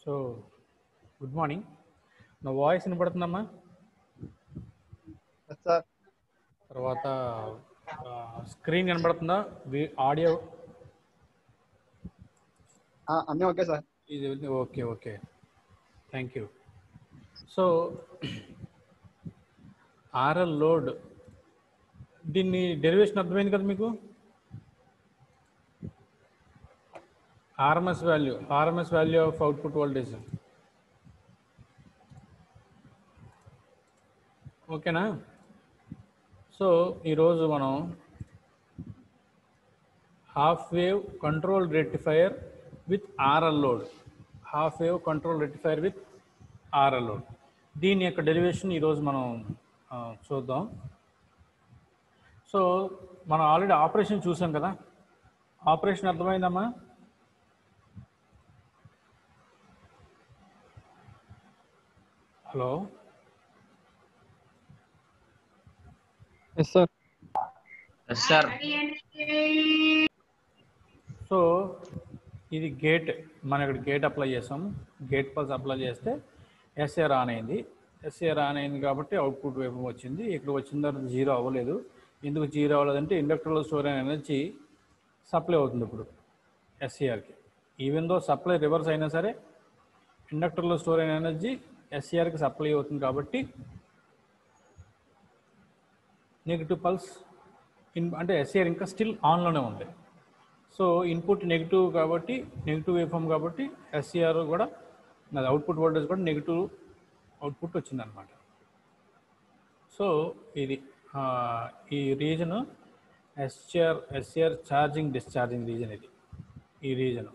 So good morning నా voice వినపడుతుందమ్మా sir తర్వాత స్క్రీన్ కనబడుతుందా ఆడియో అన్నీ ఓకే సార్ ఇది okay okay thank you so RL load దీన్ని డెరివేషన్ అర్థమైంది కదా మీకు RMS value RMS value of output voltage ఓకేనా సో ఈరోజు మనం half wave control rectifier with RL load half wave control rectifier with RL load దీని యొక్క డెరివేషన్ ఈరోజు మనం ఆ, చూద్దాం సో మనం ఆల్రెడీ ఆపరేషన్ చూసాం కదా ఆపరేషన్ అర్థమైందమ్మా hello yes sir yes sir so ఇది గేట్ మనం ఇక్కడ గేట్ అప్లై చేసాం గేట్ పల్స్ అప్లై చేస్తే ఎస్ఏఆర్ ఆన్ అయింది ఎస్ఏఆర్ ఆన్ అయింది కాబట్టి అవుట్పుట్ వైపు వచ్చింది ఇక్కడ వచ్చిన తర్వాత జీరో అవ్వలేదు ఎందుకు జీరో అవ్వలేదంటే ఇండక్టర్లో స్టోర్ అయిన ఎనర్జీ సప్లై అవుతుంది ఇప్పుడు ఎస్సీఆర్కి ఈవెన్ దో సప్లై రివర్స్ అయినా సరే ఇండక్టర్లో స్టోర్ అయిన ఎనర్జీ ఎస్సీఆర్కి సప్లై అవుతుంది కాబట్టి నెగిటివ్ పల్స్ ఇన్ అంటే ఎస్ఏఆర్ ఇంకా స్టిల్ ఆన్లోనే ఉంది సో ఇన్పుట్ నెగిటివ్ కాబట్టి నెగిటివ్ వేవ్ ఫామ్ కాబట్టి ఎస్సీఆర్ కూడా నాది అవుట్పుట్ వోల్టేజ్ కూడా నెగిటివ్ అవుట్పుట్ వచ్చిందనమాట సో ఇది ఆ, ఈ region SR SR charging discharging region ఇది ఈ region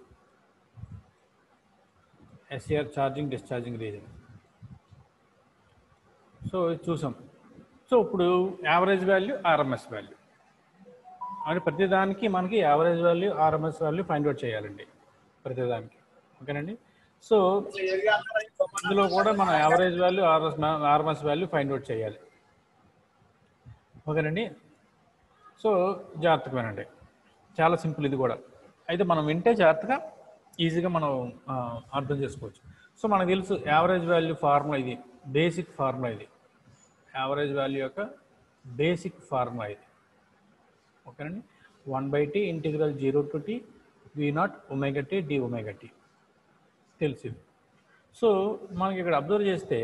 SR charging discharging reason so ఇది చూసాం సో ఇప్పుడు యావరేజ్ వాల్యూ ఆర్ఎంఎస్ వాల్యూ అని ప్రతిదానికి మనకి average value RMS value find out చేయాలండి ప్రతిదానికి ఓకేనండి సో ఇందులో కూడా మనం average value RS RMS value find out చేయాలి ఓకేనండి సో జాగ్రత్తగా వినండి చాలా సింపుల్ ఇది కూడా అయితే మనం వింటే జాగ్రత్తగా ఈజీగా మనం ఆ, అర్థం చేసుకోవచ్చు సో మనకు తెలుసు యావరేజ్ వాల్యూ ఫార్ములా ఇది బేసిక్ ఫార్ములా ఇది యావరేజ్ వాల్యూ యొక్క బేసిక్ ఫార్ములా ఇది ఓకేనండి one by T integral zero to T V nought omega tea d omega T తెలుసు ఇది. సో మనకి ఇక్కడ అబ్జర్వ్ చేస్తే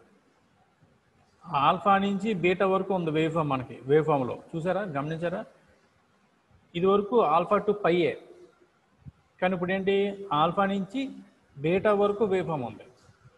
ఆల్ఫా నుంచి బీటా వరకు ఉంది వేవ్ ఫామ్ మనకి వేవ్ ఫామ్లో చూసారా గమనించారా ఇది వరకు ఆల్ఫా టు పైయే కానీ ఇప్పుడు ఏంటి ఆల్ఫా నుంచి బీటా వరకు వేవ్ ఫామ్ ఉంది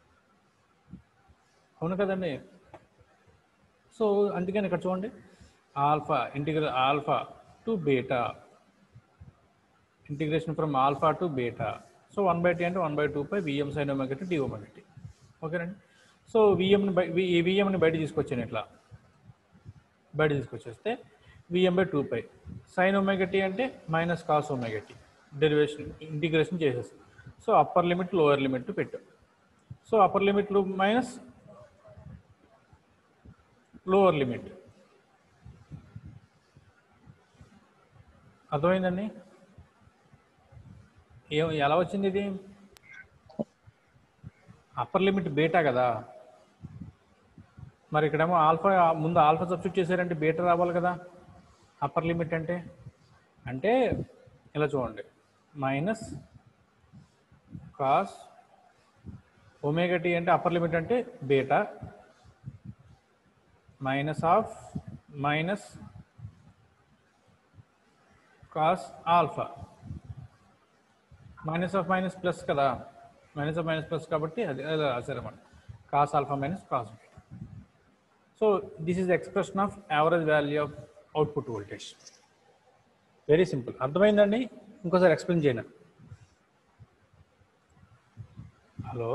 అవును కదండి సో అందుకని ఇక్కడ చూడండి alpha integral alpha to beta integration from alpha to beta so one by T అంటే one by two pi VM sine omega tea d omega tea ఓకేనండి సో విఎంని బై ఈ విఎంని బయట తీసుకొచ్చాను ఇట్లా బయట తీసుకొచ్చేస్తే VM by two pi sine omega tea అంటే minus cos omega T derivation integration చేసేస్తాం so upper limit lower limit పెట్టాం so upper limit minus lower limit అర్థమైందండి ఏం ఎలా వచ్చింది ఇది అప్పర్ లిమిట్ బీటా కదా మరి ఇక్కడేమో ఆల్ఫా ముందు ఆల్ఫా సబ్స్టిట్యూట్ చేశారంటే బీటా రావాలి కదా అప్పర్ లిమిట్ అంటే అంటే ఇలా చూడండి మైనస్ కాస్ ఒమేగా టీ అంటే అప్పర్ లిమిట్ అంటే beta minus of minus cos alpha minus of minus plus కదా మైనస్ ఆఫ్ మైనస్ ప్లస్ కాబట్టి అది అలా రాశారన్నమాట cos alpha minus cos so this is expression of average value of output voltage very simple అర్థమైందండి ఇంకోసారి explain చేయను hello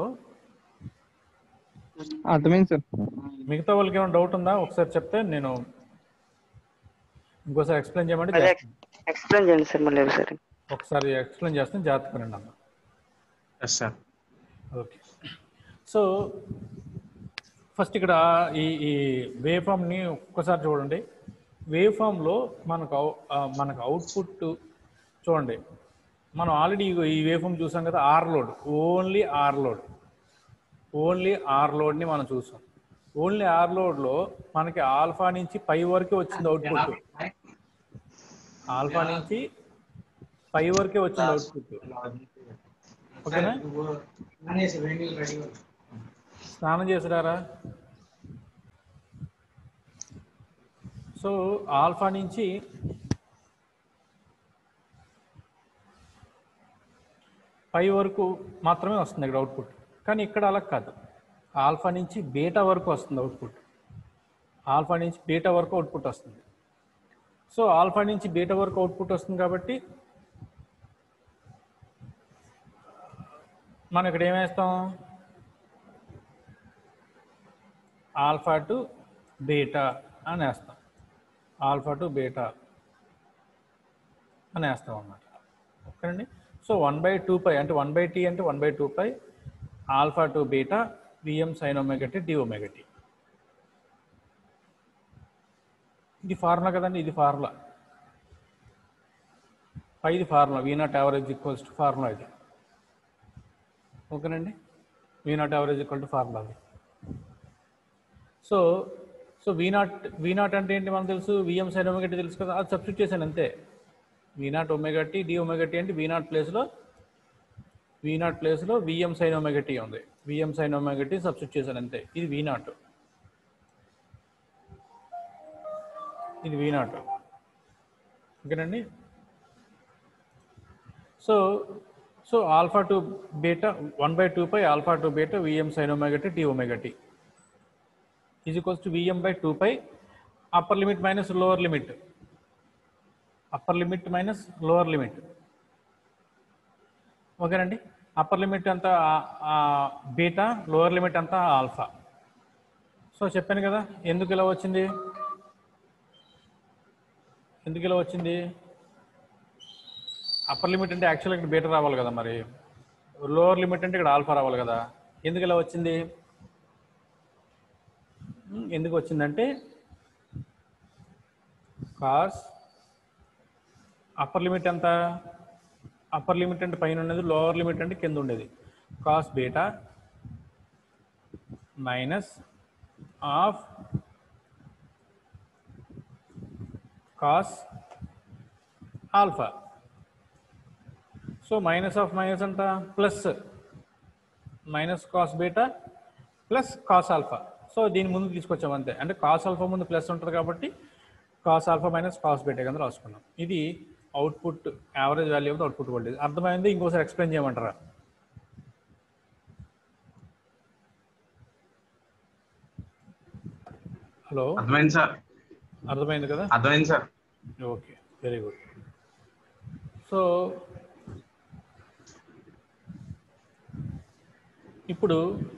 అర్థమైంది sir మిగతా వాళ్ళకి ఏమైనా డౌట్ ఉందా ఒకసారి చెప్తే నేను ఇంకోసారి ఎక్స్ప్లెయిన్ చేయమంటే అదే చేస్తాను. ఎక్స్ప్లెయిన్ చేయండి సార్ మళ్ళీ ఒకసారి ఒకసారి ఎక్స్ప్లెయిన్ చేస్తాను జాగ్రత్తగా రండి అన్న yes sir okay so first ఇక్కడ ఈ ఈ వేవ్ ఫామ్ని ఒక్కసారి చూడండి వేవ్ ఫామ్లో మనకు అవు- ఆ, మనకు అవుట్పుట్ చూడండి మనం ఆల్రెడీ ఈ వేఫం చూసాం కదా R load only R load only R లోడ్ని మనం చూసాం ఓన్లీ ఆర్ లోడ్లో మనకి ఆల్ఫా నుంచి పై వరకే వచ్చింది అవుట్పుట్ ఆల్ఫా నుంచి పై వరకే వచ్చింది అవుట్పుట్ ఓకేనా స్నానం చేసిరారా సో ఆల్ఫా నుంచి పై వరకు మాత్రమే వస్తుంది ఇక్కడ అవుట్పుట్ కానీ ఇక్కడ అలా కాదు ఆల్ఫా నుంచి బీటా వరకు వస్తుంది అవుట్పుట్ ఆల్ఫా నుంచి బీటా వరకు అవుట్పుట్ వస్తుంది సో ఆల్ఫా నుంచి బీటా వరకు అవుట్పుట్ వస్తుంది కాబట్టి మనం ఇక్కడ ఏం వేస్తాం ఆల్ఫా టు బీటా అని వేస్తాం ఆల్ఫా టు బీటా అని వేస్తాం అన్నమాట ఓకేనండి so one by two pi అంటే వన్ బై టీ అంటే one by two pi alpha to beta VM sine omega T d omega T ఇది ఫార్ములా కదండి ఇది ఫార్ములా పైది formula V nought average equals to formula ఇది ఓకేనండి V nought average equal to formula అది so so V nought V nought అంటే ఏంటి మనకు తెలుసు విఎం సైన్ ఒమెగటి తెలుసు కదా అది సబ్స్టిట్యూట్ చేశాను అంతే V nought omega T d omega T అంటే వీ నాట్ ప్లేస్లో వీ నాట్ ప్లేస్లో విఎం సైన్ ఒమెగటి ఉంది విఎం సైన్ ఒమెగటి సబ్స్టిట్యూట్ చేశాను అంతే ఇది వీ నాట్ ఇది వీ నాట్ ఓకేనండి so so alpha to beta one by two pi alpha to beta VM sine omega T d omega T is equals to VM by two pi upper limit minus lower limit upper limit minus lower limit ఓకేనండి upper limit అంతా beta lower limit అంతా alpha so చెప్పాను కదా ఎందుకు ఇలా వచ్చింది ఎందుకు ఇలా వచ్చింది అప్పర్ లిమిట్ అంటే యాక్చువల్గా ఇక్కడ బీటా రావాలి కదా మరి లోవర్ లిమిట్ అంటే ఇక్కడ ఆల్ఫా రావాలి కదా ఎందుకు ఇలా వచ్చింది ఉమ్, ఎందుకు వచ్చిందంటే కాస్ అప్పర్ లిమిట్ ఎంత అప్పర్ లిమిట్ అంటే పైన ఉన్నది లోవర్ లిమిట్ అంటే కింద ఉండేది cos beta minus of cos alpha so minus of minus అంట plus minus cos beta plus cos alpha so దీని ముందు తీసుకొచ్చాం అంతే అంటే కాస్ ఆల్ఫా ముందు ప్లస్ ఉంటుంది కాబట్టి cos alpha minus cos beta కింద రాసుకున్నాం ఇది output average value of output voltage అర్థమైంది ఇంకోసారి ఎక్స్ప్లెయిన్ చేయమంటారా హలో అర్థమైంది సార్ అర్థమైంది కదా అర్థమైంది sir okay very good so ఇప్పుడు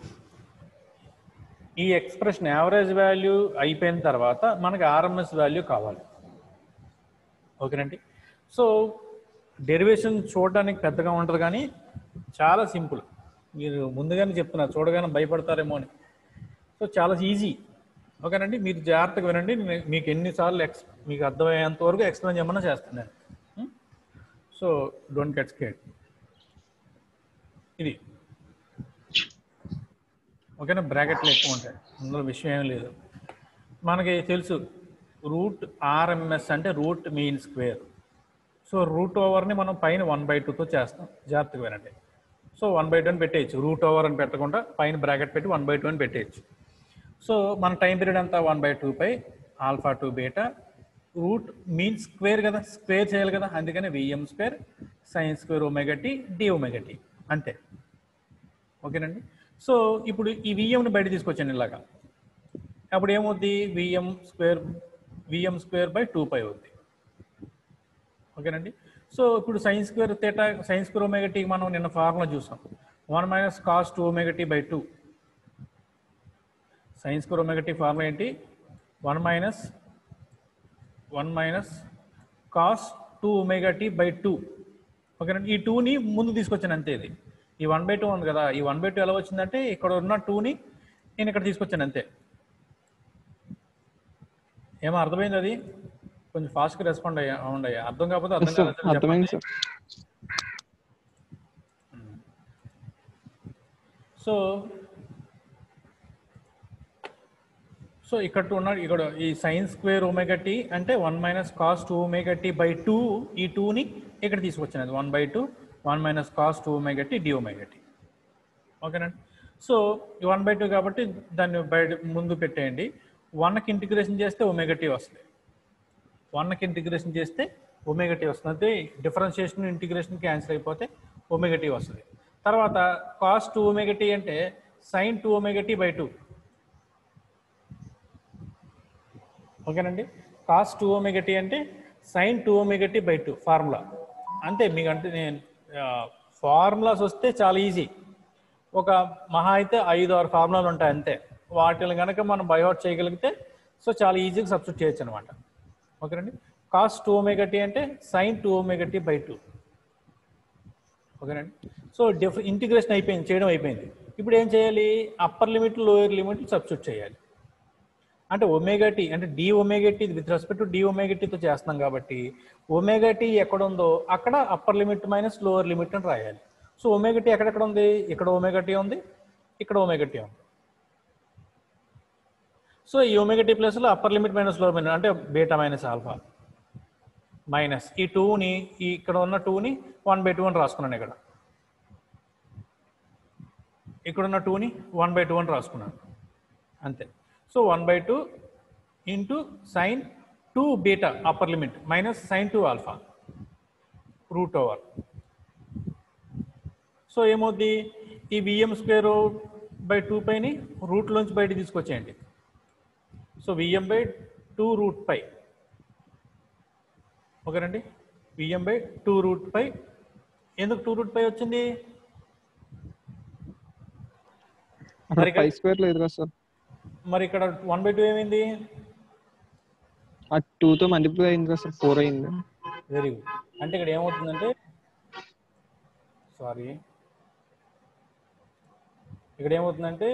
ఈ ఎక్స్ప్రెషన్ యావరేజ్ వాల్యూ అయిపోయిన తర్వాత మనకి ఆర్ఎంఎస్ వాల్యూ కావాలి ఓకేనండి సో డెరివేషన్ చూడడానికి పెద్దగా ఉంటుంది కానీ చాలా సింపుల్ మీరు ముందుగానే చెప్తున్నారు చూడగానే భయపడతారేమో అని సో చాలా ఈజీ ఓకేనండి మీరు జాగ్రత్తగా వినండి నేను మీకు ఎన్నిసార్లు ఎక్స్ మీకు అర్థమయ్యేంత వరకు ఎక్స్ప్లెయిన్ చేయమన్నా చేస్తాను నేను సో డోంట్ గెట్ స్కేడ్ ఇది ఓకేనా బ్రాకెట్లు ఎక్కువ ఉంటాయి అందులో విషయం ఏం లేదు మనకి తెలుసు రూట్ ఆర్ఎంఎస్ అంటే root mean square so root ఓవర్ని మనం పైన వన్ బై టూతో చేస్తాం జాగ్రత్తగా వినండి సో వన్ బై టూ అని పెట్టేయచ్చు రూట్ ఓవర్ అని పెట్టకుండా పైన బ్రాకెట్ పెట్టి వన్ బై టూ అని పెట్టేయచ్చు సో మన టైం పీరియడ్ అంతా one by two pi alpha to beta root mean square కదా స్క్వేర్ చేయాలి కదా అందుకని VM square sine square omega t d omega T అంతే ఓకేనండి సో ఇప్పుడు ఈ విఎంని బయట తీసుకొచ్చాను ఇలాగా అప్పుడు ఏమవుద్ది VM square VM square by two pi అవుద్ది ఓకేనండి సో ఇప్పుడు sine square theta sine square omega T మనం నిన్న ఫార్ములా చూసాం one minus cos two omega T by two sine square omega T formula ఏంటి one minus one minus cos two omega T by two ఓకేనండి ఈ టూని ముందు తీసుకొచ్చాను అంతే ఇది ఈ వన్ బై టూ ఉంది కదా ఈ వన్ బై టూ ఎలా వచ్చిందంటే ఇక్కడ ఉన్న టూని నేను ఇక్కడ తీసుకొచ్చాను అంతే ఏమో అర్థమైంది అది కొంచెం ఫాస్ట్గా రెస్పాండ్ అయ్యా అవ్వండి అయ్యా అర్థం కాకపోతే అర్థం Yes, sir. కాలేదు అర్థమైంది సార్ సో సో ఇక్కడ ఉన్న ఇక్కడ ఈ సైన్ స్క్వేర్ ఒమేగా టీ అంటే one minus cos two omega t by two ఈ టూని ఇక్కడ తీసుకొచ్చినది one by two one minus cos two omega tea d omega tea ఓకేనండి సో వన్ బై టూ కాబట్టి దాన్ని బయట ముందు పెట్టేయండి వన్కి ఇంటిగ్రేషన్ చేస్తే ఒమేగా టీ వస్తుంది వన్కి ఇంటిగ్రేషన్ చేస్తే ఒమేగా టీ వస్తుంది అంటే డిఫరెన్షియేషన్ ఇంటిగ్రేషన్ క్యాన్సిల్ అయిపోతే ఒమేగా టీ వస్తుంది తర్వాత కాస్ టూ ఒమేగా టీ అంటే sine two omega t by two ఓకేనండి కాస్ టూ ఒమేగా టీ అంటే sine two omega t by two formula అంతే మీకు అంటే నేను ఫార్ములాస్ వస్తే చాలా ఈజీ ఒక మహా అయితే ఐదు ఆరు ఫార్ములాలు ఉంటాయి అంతే వాటిని కనుక మనం బైహౌట్ చేయగలిగితే సో చాలా ఈజీగా సబ్స్టిట్యూట్ చేయొచ్చు అనమాట ఓకేనండి కాస్ టూ ఒమేగా టీ అంటే sine two omega t by two ఓకేనండి సో డిఫ్ ఇంటిగ్రేషన్ అయిపోయింది చేయడం అయిపోయింది ఇప్పుడు ఏం చేయాలి upper limit lower limit substitute చేయాలి అంటే ఒమేగా టీ అంటే d omega t with respect to d omega టీతో చేస్తున్నాం కాబట్టి ఒమేగా టీ ఎక్కడ ఉందో అక్కడ upper limit minus lower limit అని రాయాలి సో ఒమేగా టీ ఎక్కడెక్కడ ఉంది ఇక్కడ ఒమేగా టీ ఉంది ఇక్కడ ఒమేగా టీ ఉంది సో ఈ ఒమేగా టీ ప్లస్లో upper limit minus lower limit అంటే బీటా మైనస్ ఆల్ఫా మైనస్ ఈ టూని ఈ ఇక్కడ ఉన్న టూని వన్ బై టూ అని రాసుకున్నాను ఇక్కడ ఇక్కడ ఉన్న టూని వన్ బై టూ అని రాసుకున్నాను అంతే so one by two into sine two beta upper limit minus sine two alpha root over so ఏమవుద్ది ఈ విఎం స్క్వేర్ బై టూ పైని రూట్లోంచి బయట తీసుకొచ్చేయండి so VM by two root pi ఓకేనండి VM by two root pi ఎందుకు two root pi వచ్చింది అక్కడ మరి ఫైవ్ స్క్వేర్ లేదు కదా సార్ మరి ఇక్కడ వన్ బై టూ ఏమైంది ఆ టూ తో మల్టిప్లై అయింది కదా సార్ ఫోర్ అయింది వెరీ గుడ్ అంటే ఇక్కడ ఏమవుతుందంటే సారీ ఇక్కడ ఏమవుతుందంటే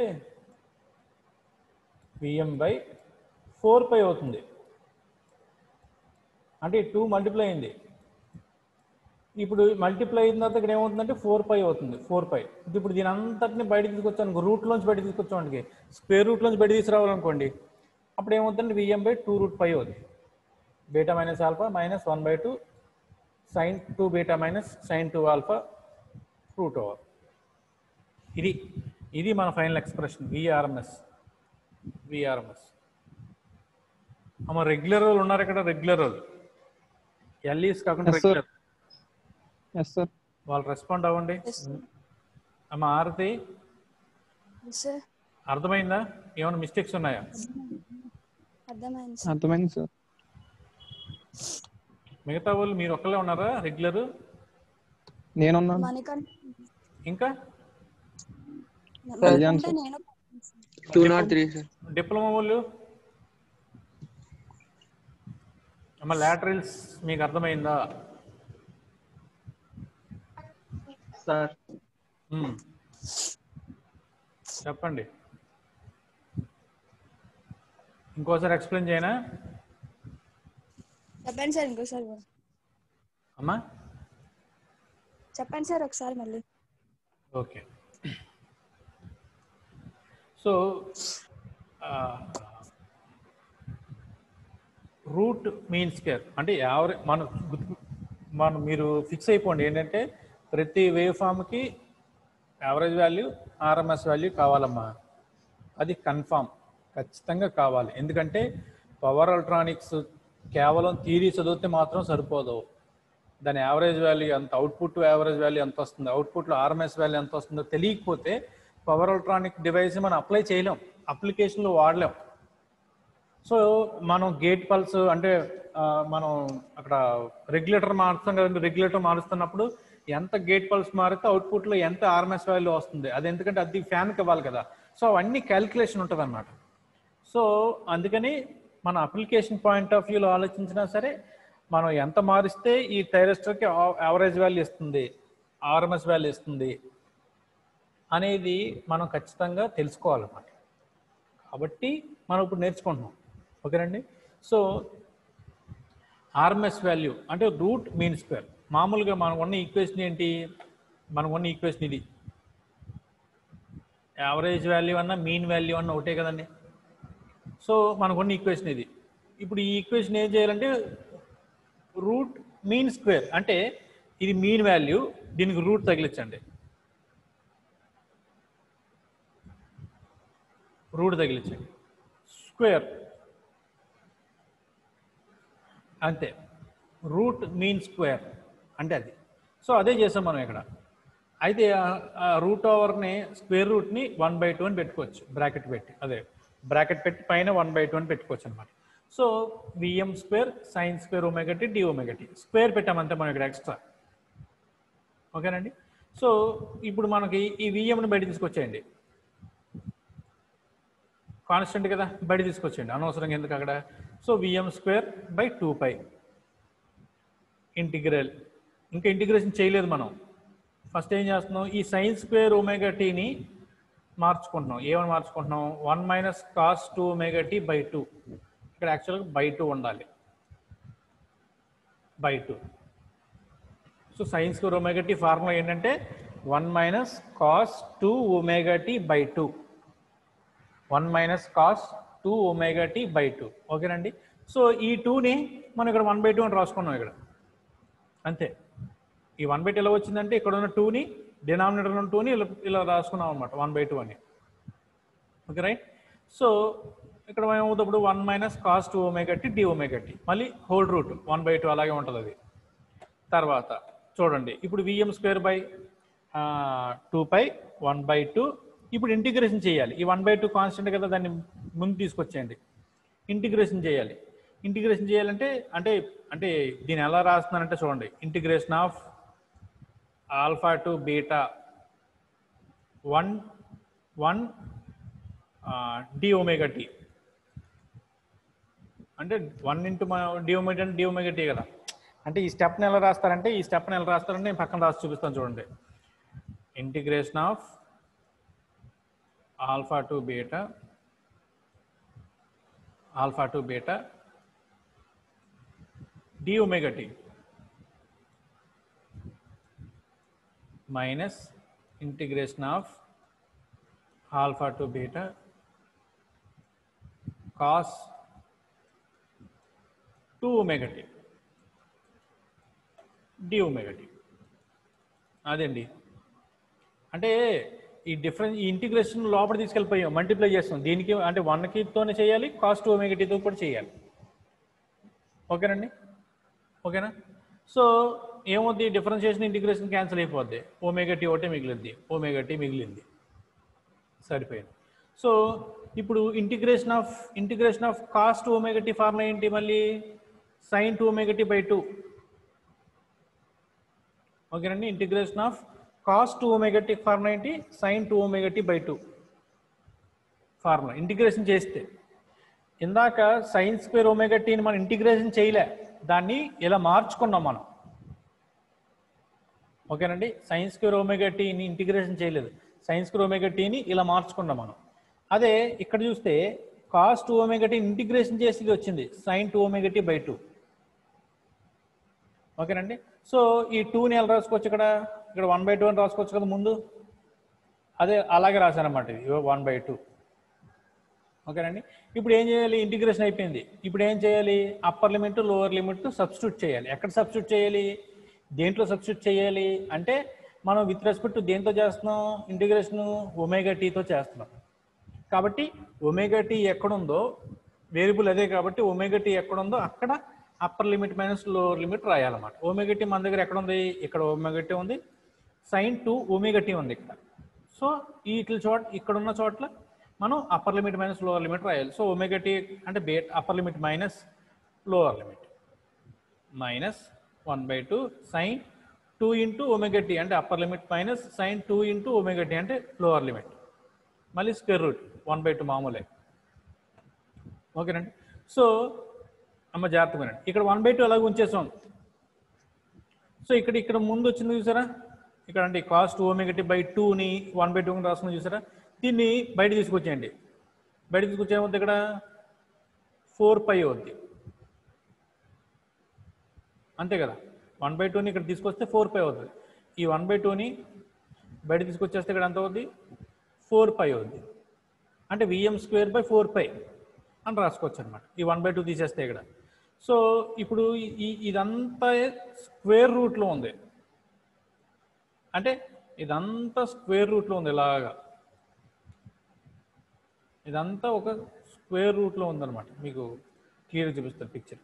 విఎం బై ఫోర్ పై అవుతుంది అంటే టూ మల్టిప్లై అయింది ఇప్పుడు మల్టిప్లై అయిన తర్వాత ఇక్కడ ఏమవుతుందంటే ఫోర్ పై అవుతుంది ఫోర్ పై ఇప్పుడు దీని అంతటిని బయట తీసుకొచ్చాను రూట్లోంచి బయట తీసుకొచ్చామండి స్క్వేర్ రూట్లోంచి బయట తీసుకురావాలనుకోండి అప్పుడు ఏమవుతుందంటే VM by two root pi అవుతుంది beta minus alpha minus one by two sine two beta minus sine two alpha root over ఇది ఇది మన ఫైనల్ ఎక్స్ప్రెషన్ విఆర్ఎంఎస్ విఆర్ఎంఎస్ అమ్మ రెగ్యులర్ వాళ్ళు ఉన్నారు ఇక్కడ రెగ్యులర్ వాళ్ళు ఎల్ఈస్ కాకుండా Yes, sir. Regular yes sir వాళ్ళు రెస్పాండ్ అవ్వండి Yes, sir. అమ్మ ఆరతి సార్ అర్థమైందా ఏమైనా మిస్టేక్స్ ఉన్నాయా అర్థమైంది సార్ అర్థమైంది సార్ మిగతా వాళ్ళు మీరు ఒక్కళ్ళే ఉన్నారా రెగ్యులర్ నేనున్నాను మణికంఠ ఇంకా కళ్యాణ్ మణికంఠ సార్. నేను two nought three sir diploma వాళ్ళు అమ్మ లాటరల్స్ మీకు అర్థమైందా సార్ మ్మ్. చెప్పండి ఇంకోసారి ఎక్స్ప్లెయిన్ చేయనా చెప్పండి సార్ ఇంకోసారి కూడా. అమ్మా చెప్పండి సార్ ఒకసారి మళ్ళీ okay so root mean square అంటే యావరేజ్ మన గుర్తు- మనం మీరు ఫిక్స్ అయిపోండి ఏంటంటే ప్రతి వేవ్ ఫామ్కి యావరేజ్ వాల్యూ ఆర్ఎంఎస్ వాల్యూ కావాలమ్మా అది కన్ఫామ్ ఖచ్చితంగా కావాలి ఎందుకంటే పవర్ ఎలక్ట్రానిక్స్ కేవలం థీరీ చదివితే మాత్రం సరిపోదు దాని యావరేజ్ వాల్యూ ఎంత అవుట్పుట్ యావరేజ్ వాల్యూ ఎంత వస్తుంది అవుట్పుట్లో ఆర్ఎంఎస్ వాల్యూ ఎంత వస్తుందో తెలియకపోతే పవర్ ఎలక్ట్రానిక్ డివైస్ మనం అప్లై చేయలేం అప్లికేషన్లో వాడలేం సో మనం గేట్ పల్స్ అంటే ఆ, మనం అక్కడ రెగ్యులేటర్ మారుస్తాం కదండి రెగ్యులేటర్ మారుస్తున్నప్పుడు ఎంత గేట్ పల్స్ మారితే అవుట్పుట్లో ఎంత ఆర్ఎంఎస్ వాల్యూ వస్తుంది అది ఎందుకంటే అది ఫ్యాన్కి ఇవ్వాలి కదా సో అవన్నీ క్యాలిక్యులేషన్ ఉంటుంది అనమాట సో అందుకని మన అప్లికేషన్ పాయింట్ ఆఫ్ వ్యూలో ఆలోచించినా సరే మనం ఎంత మారిస్తే ఈ థైరస్టర్కి యావరేజ్ వాల్యూ ఇస్తుంది ఆర్ఎంఎస్ వాల్యూ ఇస్తుంది అనేది మనం ఖచ్చితంగా తెలుసుకోవాలన్నమాట కాబట్టి మనం ఇప్పుడు నేర్చుకుంటున్నాం ఓకేనండి సో ఆర్ఎంఎస్ వాల్యూ అంటే రూట్ మీన్ స్క్వేర్ మామూలుగా మనం ఉన్న ఈక్వేషన్ ఏంటి మనం ఉన్న ఈక్వేషన్ ఇది యావరేజ్ వాల్యూ అన్న మీన్ వాల్యూ అన్న ఒకటే కదండి సో మనకున్న ఈక్వేషన్ ఇది ఇప్పుడు ఈ ఈక్వేషన్ ఏం చేయాలంటే రూట్ మీన్ స్క్వేర్ అంటే ఇది మీన్ వాల్యూ దీనికి రూట్ తగిలించండి రూట్ తగిలించండి స్క్వేర్ అంతే రూట్ మీన్ స్క్వేర్ అంటే అది సో అదే చేసాం మనం ఇక్కడ అయితే ఆ రూట్ ఓవర్ని స్క్వేర్ రూట్ని వన్ బై టూ అని పెట్టుకోవచ్చు బ్రాకెట్ పెట్టి అదే బ్రాకెట్ పెట్టి పైన వన్ బై టూ అని పెట్టుకోవచ్చు అనమాట so VM square sine square omega t d omega t square పెట్టామంతే మనం ఇక్కడ ఎక్స్ట్రా ఓకేనండి సో ఇప్పుడు మనకి ఈ విఎంని బయట తీసుకొచ్చేయండి కాన్స్టెంట్ కదా బయట తీసుకొచ్చేయండి అనవసరంగా ఎందుకు అక్కడ so VM square by two pi integral ఇంకా ఇంటిగ్రేషన్ చేయలేదు మనం ఫస్ట్ ఏం చేస్తున్నాం ఈ సైన్ స్క్వేర్ ఒమేగా టీని మార్చుకుంటున్నాం ఏమని మార్చుకుంటున్నాం one minus cos two omega t by two ఇక్కడ యాక్చువల్గా బై టూ ఉండాలి by two so sine square omega t formula ఏంటంటే one minus cos two omega t by two one minus cos two omega t by two ఓకేనండి so ఈ టూని మనం ఇక్కడ one by two అని రాసుకున్నాం ఇక్కడ అంతే ఈ వన్ బై టూ ఎలా వచ్చిందంటే ఇక్కడ ఉన్న టూని డినామినేటర్ ఉన్న టూని ఇలా ఇలా రాసుకున్నాం అనమాట వన్ బై టూ అని ఓకే రైట్ సో ఇక్కడ ఏమవుతుంది one minus cos two omega t d omega t మళ్ళీ whole root one by two అలాగే ఉంటుంది అది తర్వాత చూడండి ఇప్పుడు VM square by two pi one by two ఇప్పుడు ఇంటిగ్రేషన్ చేయాలి ఈ వన్ బై టూ కాన్స్టెంట్ కదా దాన్ని ముందు తీసుకొచ్చేయండి ఇంటిగ్రేషన్ చేయాలి ఇంటిగ్రేషన్ చేయాలంటే అంటే అంటే దీన్ని ఎలా రాస్తున్నానంటే చూడండి integration of alpha to beta one one d omega tea అంటే one into d omega d omega t కదా అంటే ఈ స్టెప్ని ఎలా రాస్తారంటే ఈ స్టెప్ని ఎలా రాస్తారంటే నేను పక్కన రాసి చూపిస్తాను చూడండి integration of alpha to beta alpha to beta d omega t minus integration of alpha to beta cos two omega tea d omega t అదండి అంటే ఈ డిఫరెన్స్ ఈ ఇంటిగ్రేషన్ లోపల తీసుకెళ్ళిపోయాం మల్టిప్లై చేస్తాం దీనికి అంటే వన్కితోనే చేయాలి కాస్ట్ ఒమేగటీతో కూడా చేయాలి ఓకేనండి ఓకేనా సో ఏమవుద్ది డిఫరెన్షియేషన్ ఇంటిగ్రేషన్ క్యాన్సిల్ అయిపోద్ది ఒమేగా టీ ఒకటే మిగిలింది ఒమేగా టీ మిగిలింది సరిపోయింది సో ఇప్పుడు integration of integration of cos omega t formula ఏంటి మళ్ళీ sine two omega t by two ఓకేనండి integration of cos two omega t formula ఏంటి sine two omega t by two formula integration చేస్తే ఇందాక sign square omega టీని మనం integration చేయలే దాన్ని ఇలా మార్చుకున్నాం మనం ఓకేనండి సైన్ స్క్వేర్ ఒమేగా టీని ఇంటిగ్రేషన్ చేయలేదు సైన్ స్క్వేర్ ఒమేగా టీని ఇలా మార్చుకున్నాం మనం అదే ఇక్కడ చూస్తే cos two omega t integration చేసి ఇది వచ్చింది sine two omega t by two ఓకేనండి సో ఈ టూని ఎలా రాసుకోవచ్చు ఇక్కడ ఇక్కడ వన్ బై టూ అని రాసుకోవచ్చు కదా ముందు అదే అలాగే రాశానమాట ఇది వన్ బై టూ ఓకేనండి ఇప్పుడు ఏం చేయాలి ఇంటిగ్రేషన్ అయిపోయింది ఇప్పుడు ఏం చేయాలి upper limit lower limit substitute చేయాలి ఎక్కడ సబ్స్టిట్యూట్ చేయాలి దేంట్లో సబ్స్టిట్యూట్ చేయాలి అంటే మనం విత్ రెస్పెక్ట్ దేంతో చేస్తున్నాం ఇంటిగ్రేషన్ ఒమేగా టీతో చేస్తున్నాం కాబట్టి ఒమేగా టీ ఎక్కడుందో వేరియబుల్ అదే కాబట్టి ఒమేగా టీ ఎక్కడుందో అక్కడ upper limit minus lower limit రాయాలన్నమాట ఒమేగా టీ మన దగ్గర ఎక్కడ ఉంది ఇక్కడ ఒమేగా టీ ఉంది సైన్ టూ ఒమేగా టీ ఉంది ఇక్కడ సో ఈ ఇట్ల చోట ఇక్కడ ఉన్న చోట్ల మనం upper limit minus lower limit రాయాలి సో ఒమేగా టీ అంటే beta upper limit minus lower limit minus one by two sine two into omega tea అంటే upper limit minus sine two into omega tea అంటే lower limit మళ్ళీ square root one by two మామూలే ఓకేనండి so అమ్మ జాగ్రత్త వినండి ఇక్కడ one by two అలాగే ఉంచేసాం సో ఇక్కడ ఇక్కడ ముందు వచ్చింది చూసారా ఇక్కడ అంటే కాస్ట్ ఓమెగటి బై టూని వన్ బై టూ రాసుకుని చూసారా దీన్ని బయట తీసుకొచ్చేయండి బయట తీసుకొచ్చే ఏమవుతుంది ఇక్కడ ఫోర్ పై అవుద్ది అంతే కదా వన్ బై టూని ఇక్కడ తీసుకొస్తే ఫోర్ పై అవుతుంది ఈ వన్ బై టూని బయట తీసుకొచ్చేస్తే ఇక్కడ ఎంత అవుద్ది ఫోర్ పై అవుద్ది అంటే VM square by four pi అని రాసుకోవచ్చు అనమాట ఈ వన్ బై టూ తీసేస్తే ఇక్కడ సో ఇప్పుడు ఈ ఇదంతా స్క్వేర్ రూట్లో ఉంది అంటే ఇదంతా స్క్వేర్ రూట్లో ఉంది ఇలాగా ఇదంతా ఒక స్క్వేర్ రూట్లో ఉందన్నమాట మీకు క్లియర్గా చూపిస్తారు పిక్చర్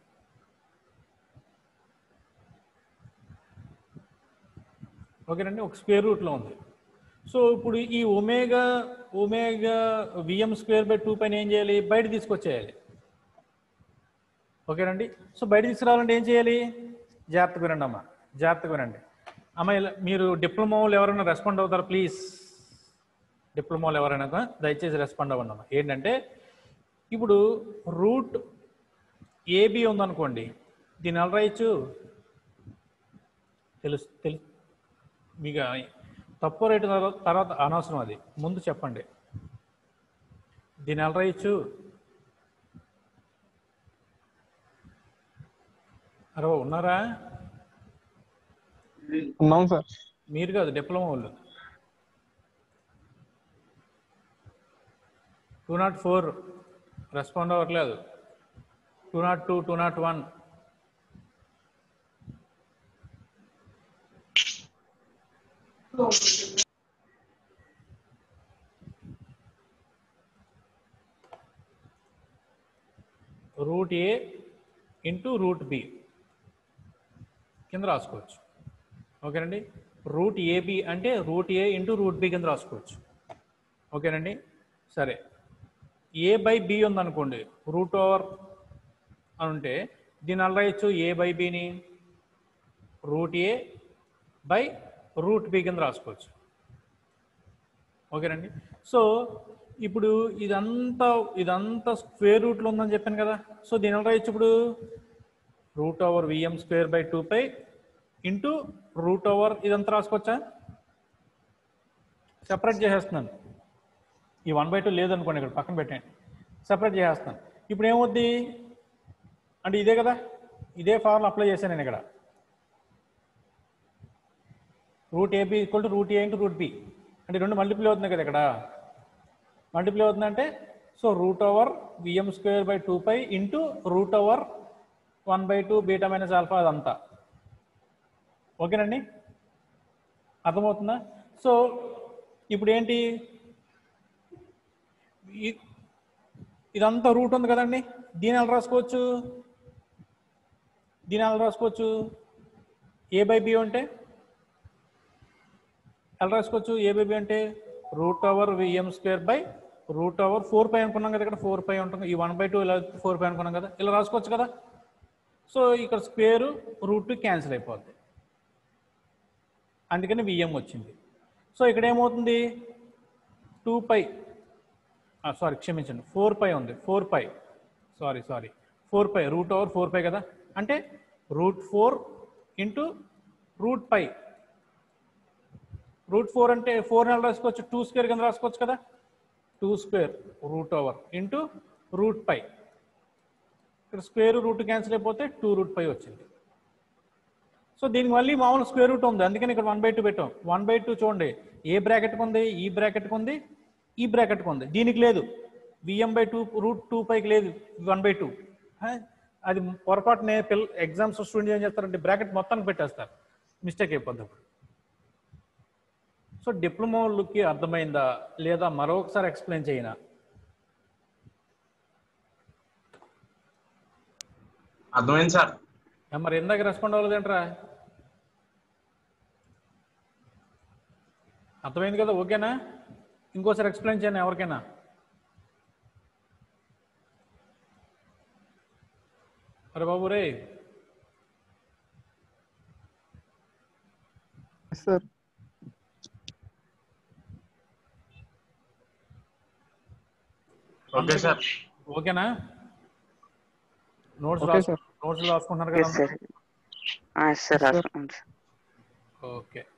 ఓకేనండి ఒక స్క్వేర్ రూట్లో ఉంది సో ఇప్పుడు ఈ omega omega VM square by two పైన ఏం చేయాలి బయట తీసుకొచ్చేయాలి ఓకేనండి సో బయట తీసుకురావాలంటే ఏం చేయాలి జాగ్రత్తగా వినండి అమ్మా జాగ్రత్తగా వినండి అమ్మ ఇలా మీరు డిప్లొమా వాళ్ళు ఎవరైనా రెస్పాండ్ అవుతారు ప్లీజ్ డిప్లొమాలు ఎవరైనా కూడా దయచేసి రెస్పాండ్ అవ్వండి అమ్మా ఏంటంటే ఇప్పుడు రూట్ ఏబి ఉందనుకోండి దీన్ని ఎలా రాయొచ్చు తెలుసు తెలు మీకు తప్పు రేటు తర్వా- తర్వాత అనవసరం అది ముందు చెప్పండి దీన్ని ఎలా రాయొచ్చు అరే ఉన్నారా ఉన్నాం సార్ మీరు కాదు డిప్లొమా వాళ్ళు టూ నాట్ ఫోర్ రెస్పాండ్ అవ్వట్లేదు two nought two two nought one root A into root B కింద రాసుకోవచ్చు ఓకేనండి రూట్ ఏబి అంటే root A into root B కింద రాసుకోవచ్చు ఓకేనండి సరే ఏ బై బి ఉందనుకోండి రూట్ ఓవర్ అని ఉంటే దీని అలా రాయొచ్చు ఏ బై బిని root A by root B కింద రాసుకోవచ్చు ఓకేనండి సో ఇప్పుడు ఇదంతా ఇదంతా స్క్వేర్ రూట్లో ఉందని చెప్పాను కదా సో దీని ఎలా రాయొచ్చు ఇప్పుడు root over VM square by two pi into root over ఇదంతా రాసుకోవచ్చా సెపరేట్ చేసేస్తున్నాను ఈ వన్ బై టూ లేదనుకోండి ఇక్కడ పక్కన పెట్టండి సెపరేట్ చేసేస్తాను ఇప్పుడు ఏమవుద్ది అంటే ఇదే కదా ఇదే ఫార్ములా అప్లై చేశాను నేను ఇక్కడ root A B equal to root A into root B అంటే రెండు మల్టిప్లై అవుతుంది కదా ఇక్కడ మల్టిప్లై అవుతుందంటే so root over VM square by two pi into root over one by two beta minus alpha అదంతా ఓకేనండి అర్థమవుతుందా సో ఇప్పుడు ఏంటి ఈ- ఇదంతా రూట్ ఉంది కదండి దీని ఎలా రాసుకోవచ్చు దీని ఎలా రాసుకోవచ్చు ఏ బై బి అంటే ఎలా రాసుకోవచ్చు ఏ బై బి అంటే root over VM square by root over four pi అనుకున్నాం కదా ఇక్కడ ఫోర్ పై ఉంటుంది ఈ వన్ బై టూ ఇలా ఫోర్ పై అనుకున్నాం కదా ఇలా రాసుకోవచ్చు కదా సో ఇక్కడ స్క్వేర్ రూట్ క్యాన్సిల్ అయిపోద్ది అందుకని విఎం వచ్చింది సో ఇక్కడ ఏమవుతుంది టూ పై సారీ క్షమించండి ఫోర్ పై ఉంది four pi sorry sorry four pi root over four pi కదా అంటే root four into root pi root four అంటే ఫోర్ నెల రాసుకోవచ్చు టూ స్క్వేర్ కింద రాసుకోవచ్చు కదా two square root over into root pi ఇక్కడ స్క్వేర్ రూట్ క్యాన్సిల్ అయిపోతే టూ రూట్ పై వచ్చింది సో దీనికి మళ్ళీ మామూలు స్క్వేర్ రూట్ ఉంది అందుకని ఇక్కడ వన్ బై టూ పెట్టాం వన్ బై టూ చూడండి ఏ బ్రాకెట్కి ఉంది ఈ బ్రాకెట్కి ఉంది ఈ బ్రాకెట్కి ఉంది దీనికి లేదు VM by two root two పైకి లేదు వన్ బై టూ అది పొరపాటునే పిల్ల ఎగ్జామ్స్ స్టూడెంట్ ఏం చేస్తారంటే బ్రాకెట్ మొత్తానికి పెట్టేస్తారు మిస్టేక్ అయిపోద్ది అప్పుడు సో డిప్లొమా వాళ్ళకి అర్థమైందా లేదా మరొకసారి ఎక్స్ప్లెయిన్ చేయనా అర్థమైంది సార్ ఏ మరి ఇందాక రెస్పాండ్ అవ్వలేదేంట్రా అర్థమైంది కదా ఓకేనా ఇంకోసారి ఎక్స్ప్లెయిన్ చేయను ఎవరికైనా అరే బాబు రే సార్ ఓకే సార్ ఓకేనా నోట్స్ ఓకే సార్ నోట్స్ రాసుకుంటున్నారు ఎస్ కదా సార్ ఎస్ సార్ రాసుకోండి సార్ ఓకే